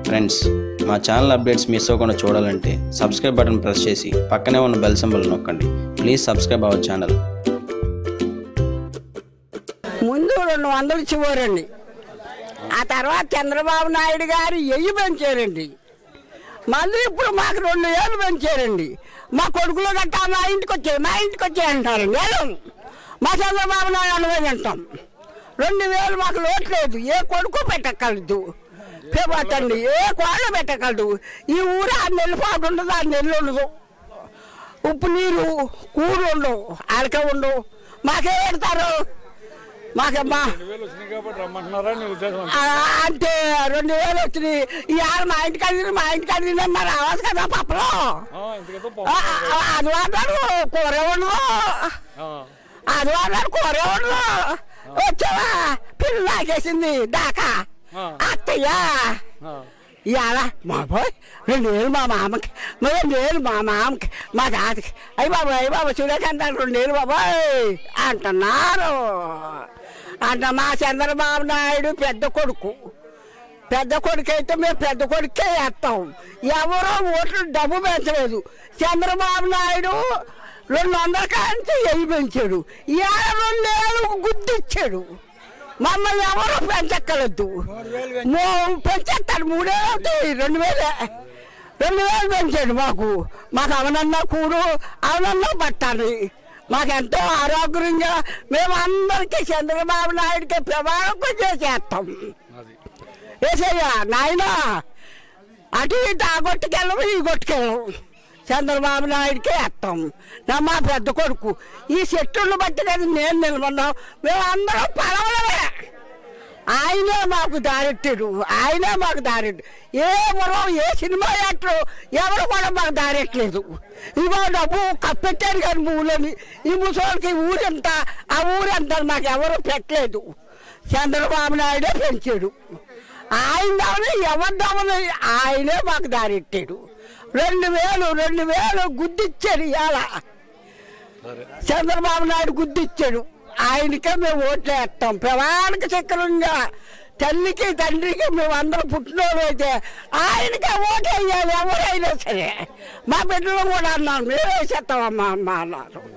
Friends మా channel updates miss అవ్వకుండా చూడాలంటే సబ్స్క్రైబ్ బటన్ ప్రెస్ చేసి పక్కనే ఉన్న బెల్ సింబల్ నొక్కండి ప్లీజ్ సబ్స్క్రైబ్ అవర్ ఛానల్ ముందు రెండు వందలు ఇచ్చేవారండి ఆ తర్వాత చంద్రబాబు నాయుడు గారు ఎయ్యి పెంచారండి మళ్ళీ ఇప్పుడు మాకు రెండు వేలు పెంచారండి మా కొడుకులు గట్టా మా ఇంటికి వచ్చాయి మా ఇంటికి వచ్చాయి అంటారండి వేలం మా చంద్రబాబు నాయుడు అనవై అంటాం రెండు వేలు మాకు లోటు లేదు ఏ కొడుకు పెట్టగలదు పేపట్టండి ఏ కోళ్ళు పెట్టగలదు ఈ ఊరు ఆ నెల్లు పాటు ఉండదు ఆ నెల్లు ఉండదు ఉప్పు నీరు కూర ఉండవు అరక ఉండవు మాకే పెడతారు మాకమ్మా వేలు వచ్చినాయి కాబట్టి రమ్మంటున్నారా నీ ఉద్దేశం ఆ, అంటే రెండు వేలు వచ్చినాయి ఇవాళ మా ఇంటికి అడిగిన మా ఇంటికి అడిగిన మరి రావచ్చు కదా పప్పలో ఆ, ఇంతకైతే ఆ, ఆ, అది వాడారు కూర ఉండదు అది వాడారు కూర ఉండదు వచ్చావా పిల్లలు నాకేసింది దాకా ఆ. అత్తయ్య ఇవాళ మా బాయ్ రెండు వేలు మా మామకి మా రెండు వేలు మా మామకి మా తాతకి అయ్యి బాబు అయ్యి బాబు చూడకంటారు రెండు వేలు బాబాయ్ అంటున్నారు అంట మా చంద్రబాబు నాయుడు పెద్ద కొడుకు పెద్ద కొడుకు అయితే మేము పెద్ద కొడుకే వేస్తాం ఎవరో ఓట్లు డబ్బు పెంచలేదు చంద్రబాబు నాయుడు రెండు వందల కాంచి వెయ్యి పెంచాడు ఇవాళ రెండు వేలు గుర్తిచ్చాడు మమ్మల్ని ఎవరు పెంచక్కర్లేదు మూ- పెంచేస్తాడు మూడేళ్ళు అవుతాయి రెండు వేలే రెండు వేలు పెంచాడు మాకు మాకు అవనన్నా కూడు అవనన్నా పట్టాలి మాకెంతో ఆరోగ్యంగా మేము అందరికీ చంద్రబాబు నాయుడికి ప్రమాణం చేసేస్తాం అది ఏసయ్యా నాయనా అటు ఇటు ఆ కొట్టుకెళ్ళము ఈ కొట్టుకెళ్ళము చంద్రబాబు నాయుడికే వేస్తాం నా మా పెద్ద కొడుకు ఈ చెట్టును బట్టి కదా నేను నిలబడ్డాం మేము అందరం పడవలమే ఆయనే మాకు దారెట్టాడు ఆయనే మాకు దారెట్టు ఏ మరో ఏ సినిమా యాక్టర్ ఎవరు కూడా మాకు దారెట్లేదు ఇవో డబ్బు కప్పెట్టారు కానీ ఊళ్ళని ఈ ముసలికి ఊరెంత ఆ ఊరెంత మాకు ఎవరు పెట్టలేదు చంద్రబాబు నాయుడే పెంచాడు ఆయన దాని ఎవరి దామని ఆయనే మాకు దారెట్టాడు రెండు వేలు రెండు వేలు గుద్దిచ్చాడు ఇవాళ సరే చంద్రబాబు నాయుడు గుద్దిచ్చాడు ఆయనకే మేము ఓట్లు వేస్తాం ప్రమాణిక చక్రంగా తల్లికి తండ్రికి మేము అందరం పుట్టినోళ్ళు అయితే ఆయనకే ఓటు వేయాలి ఎవరైనా సరే మా బిడ్డలు కూడా అన్నారు మేము వేసేస్తామమ్మా అమ్మ అన్నారు